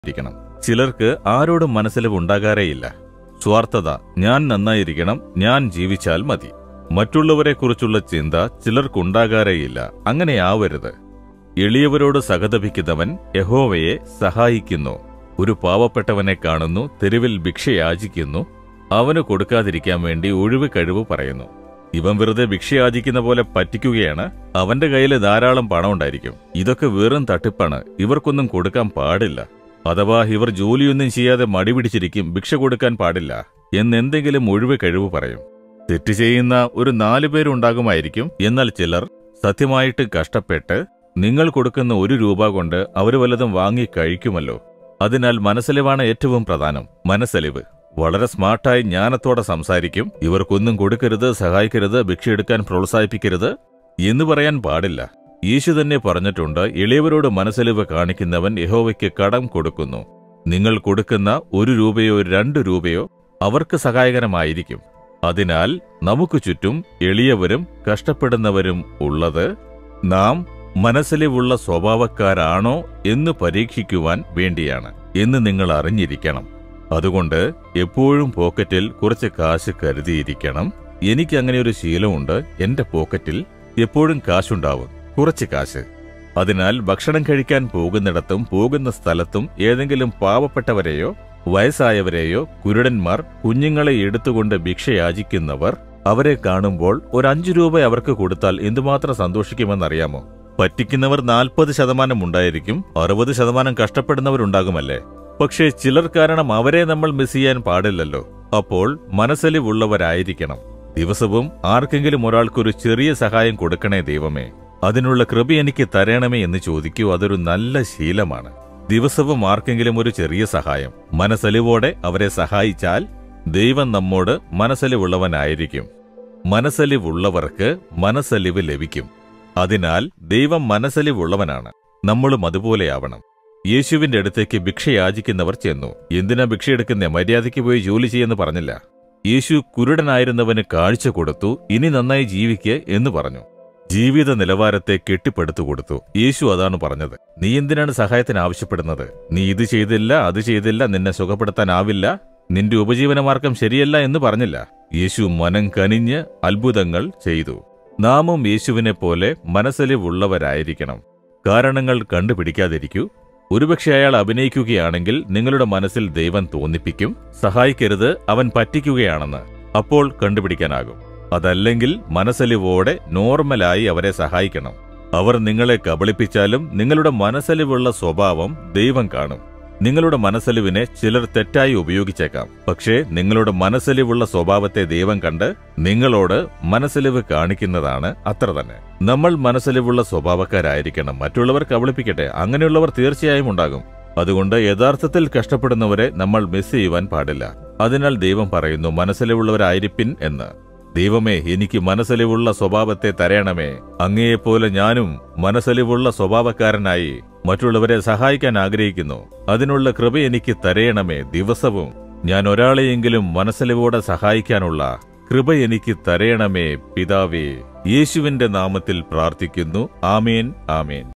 ഇരിക്കണം ചിലർക്ക് ആരോടും മനസ്സിലും ഉണ്ടാകാറേയില്ല സ്വാർത്ഥത ഞാൻ നന്നായിരിക്കണം ഞാൻ ജീവിച്ചാൽ മതി മറ്റുള്ളവരെക്കുറിച്ചുള്ള ചിന്ത ചിലർക്കുണ്ടാകാറേയില്ല അങ്ങനെ ആവരുത് എളിയവരോട് സഹതപിക്കുന്നവൻ യഹോവയെ സഹായിക്കുന്നു ഒരു പാവപ്പെട്ടവനെ കാണുന്നു തെരുവിൽ ഭിക്ഷ യാചിക്കുന്നു അവന് കൊടുക്കാതിരിക്കാൻ വേണ്ടി ഒഴിവ് കഴിവ് പറയുന്നു ഇവൻ വെറുതെ ഭിക്ഷ യാചിക്കുന്ന പോലെ പറ്റിക്കുകയാണ് അവന്റെ കയ്യിൽ ധാരാളം പണം ഉണ്ടായിരിക്കും ഇതൊക്കെ വെറും തട്ടിപ്പാണ് ഇവർക്കൊന്നും കൊടുക്കാൻ പാടില്ല അഥവാ ഇവർ ജോലിയൊന്നും ചെയ്യാതെ മടി പിടിച്ചിരിക്കും ഭിക്ഷ കൊടുക്കാൻ പാടില്ല എന്നെന്തെങ്കിലും ഒഴിവ് കഴിവ് പറയും തെറ്റ് ചെയ്യുന്ന ഒരു നാലു പേരുണ്ടാകുമായിരിക്കും എന്നാൽ ചിലർ സത്യമായിട്ട് കഷ്ടപ്പെട്ട് നിങ്ങൾ കൊടുക്കുന്ന ഒരു രൂപ കൊണ്ട് അവർ വല്ലതും വാങ്ങി കഴിക്കുമല്ലോ അതിനാൽ മനസ്സലിവാണ് ഏറ്റവും പ്രധാനം മനസ്സലിവ് വളരെ സ്മാർട്ടായി ജ്ഞാനത്തോടെ സംസാരിക്കും ഇവർക്കൊന്നും കൊടുക്കരുത് സഹായിക്കരുത് ഭിക്ഷയെടുക്കാൻ പ്രോത്സാഹിപ്പിക്കരുത് എന്ന് പറയാൻ പാടില്ല യേശു തന്നെ പറഞ്ഞിട്ടുണ്ട് എളിയവരോട് മനസ്സലിവ് കാണിക്കുന്നവൻ യഹോവയ്ക്ക് കടം കൊടുക്കുന്നു നിങ്ങൾ കൊടുക്കുന്ന ഒരു രൂപയോ രണ്ട് രൂപയോ അവർക്ക് സഹായകരമായിരിക്കും അതിനാൽ നമുക്ക് ചുറ്റും എളിയവരും കഷ്ടപ്പെടുന്നവരും ഉള്ളത് നാം മനസ്സിലിവുള്ള സ്വഭാവക്കാരാണോ എന്ന് പരീക്ഷിക്കുവാൻ വേണ്ടിയാണ് എന്ന് നിങ്ങൾ അറിഞ്ഞിരിക്കണം അതുകൊണ്ട് എപ്പോഴും പോക്കറ്റിൽ കുറച്ച് കാശ് കരുതിയിരിക്കണം എനിക്ക് അങ്ങനെ ഒരു ശീലമുണ്ട് എന്റെ പോക്കറ്റിൽ എപ്പോഴും കാശുണ്ടാവും കുറച്ച് കാശ് അതിനാൽ ഭക്ഷണം കഴിക്കാൻ പോകുന്നിടത്തും പോകുന്ന സ്ഥലത്തും ഏതെങ്കിലും പാവപ്പെട്ടവരെയോ വയസ്സായവരെയോ കുരുടന്മാർ കുഞ്ഞുങ്ങളെ എടുത്തുകൊണ്ട് ഭിക്ഷ യാചിക്കുന്നവർ അവരെ കാണുമ്പോൾ ഒരു അഞ്ചു രൂപ അവർക്ക് കൊടുത്താൽ എന്തുമാത്രം സന്തോഷിക്കുമെന്നറിയാമോ പറ്റിക്കുന്നവർ നാൽപ്പത് ശതമാനം ഉണ്ടായിരിക്കും അറുപത് ശതമാനം കഷ്ടപ്പെടുന്നവരുണ്ടാകുമല്ലേ പക്ഷേ ചിലർ കാരണം അവരെ നമ്മൾ മിസ് ചെയ്യാൻ പാടില്ലല്ലോ അപ്പോൾ മനസ്സലിവുള്ളവരായിരിക്കണം ദിവസവും ആർക്കെങ്കിലും ഒരാൾക്കൊരു ചെറിയ സഹായം കൊടുക്കണേ ദൈവമേ അതിനുള്ള കൃപ എനിക്ക് തരണമേ എന്ന് ചോദിക്കൂ അതൊരു നല്ല ശീലമാണ് ദിവസവും ആർക്കെങ്കിലും ഒരു ചെറിയ സഹായം മനസ്സലിവോടെ അവരെ സഹായിച്ചാൽ ദൈവം നമ്മോട് മനസ്സലിവുള്ളവനായിരിക്കും മനസ്സലിവുള്ളവർക്ക് മനസ്സലിവ് ലഭിക്കും അതിനാൽ ദൈവം മനസ്സലിവുള്ളവനാണ് നമ്മളും അതുപോലെയാവണം യേശുവിന്റെ അടുത്തേക്ക് ഭിക്ഷ യാചിക്കുന്നവർ ചെന്നു എന്തിനാ ഭിക്ഷയെടുക്കുന്നേ മര്യാദയ്ക്ക് പോയി ജോലി ചെയ്യുമെന്ന് പറഞ്ഞില്ല യേശു കുരുടനായിരുന്നവന് കാഴ്ച കൊടുത്തു ഇനി നന്നായി ജീവിക്ക് എന്ന് പറഞ്ഞു ജീവിത നിലവാരത്തെ കെട്ടിപ്പടുത്തു കൊടുത്തു യേശു അതാണ് പറഞ്ഞത് നീ എന്തിനാണ് സഹായത്തിന് ആവശ്യപ്പെടുന്നത് നീ ഇത് ചെയ്തില്ല അത് ചെയ്തില്ല നിന്നെ സുഖപ്പെടുത്താനാവില്ല നിന്റെ ഉപജീവനമാർഗം ശരിയല്ല എന്ന് പറഞ്ഞില്ല യേശു മനം കനിഞ്ഞ് അത്ഭുതങ്ങൾ ചെയ്തു നാമും യേശുവിനെ പോലെ മനസ്സലിവുള്ളവരായിരിക്കണം കാരണങ്ങൾ കണ്ടുപിടിക്കാതിരിക്കൂ ഒരുപക്ഷെ അയാൾ അഭിനയിക്കുകയാണെങ്കിൽ നിങ്ങളുടെ മനസ്സിൽ ദൈവം തോന്നിപ്പിക്കും സഹായിക്കരുത് അവൻ പറ്റിക്കുകയാണെന്ന് അപ്പോൾ കണ്ടുപിടിക്കാനാകും അതല്ലെങ്കിൽ മനസ്സലിവോടെ നോർമലായി അവരെ സഹായിക്കണം അവർ നിങ്ങളെ കബളിപ്പിച്ചാലും നിങ്ങളുടെ മനസ്സലിവുള്ള സ്വഭാവം ദൈവം കാണും നിങ്ങളുടെ മനസ്സലിവിനെ ചിലർ തെറ്റായി ഉപയോഗിച്ചേക്കാം പക്ഷേ നിങ്ങളുടെ മനസ്സലിവുള്ള സ്വഭാവത്തെ ദൈവം കണ്ട് നിങ്ങളോട് മനസ്സലിവ് കാണിക്കുന്നതാണ് അത്ര തന്നെ നമ്മൾ മനസ്സലിവുള്ള സ്വഭാവക്കാരായിരിക്കണം മറ്റുള്ളവർ കബളിപ്പിക്കട്ടെ അങ്ങനെയുള്ളവർ തീർച്ചയായും ഉണ്ടാകും അതുകൊണ്ട് യഥാർത്ഥത്തിൽ കഷ്ടപ്പെടുന്നവരെ നമ്മൾ മിസ് ചെയ്യുവാൻ പാടില്ല അതിനാൽ ദൈവം പറയുന്നു മനസ്സലിവുള്ളവരായിരിപ്പിൻ എന്ന് ദൈവമേ എനിക്ക് മനസ്സലിവുള്ള സ്വഭാവത്തെ തരയണമേ അങ്ങയെപ്പോലെ ഞാനും മനസ്സലിവുള്ള സ്വഭാവക്കാരനായി മറ്റുള്ളവരെ സഹായിക്കാൻ ആഗ്രഹിക്കുന്നു അതിനുള്ള കൃപ എനിക്ക് തരയണമേ ദിവസവും ഞാൻ ഒരാളെയെങ്കിലും മനസ്സലിവോടെ സഹായിക്കാനുള്ള കൃപ എനിക്ക് തരയണമേ പിതാവേ യേശുവിന്റെ നാമത്തിൽ പ്രാർത്ഥിക്കുന്നു ആമേൻ ആമേൻ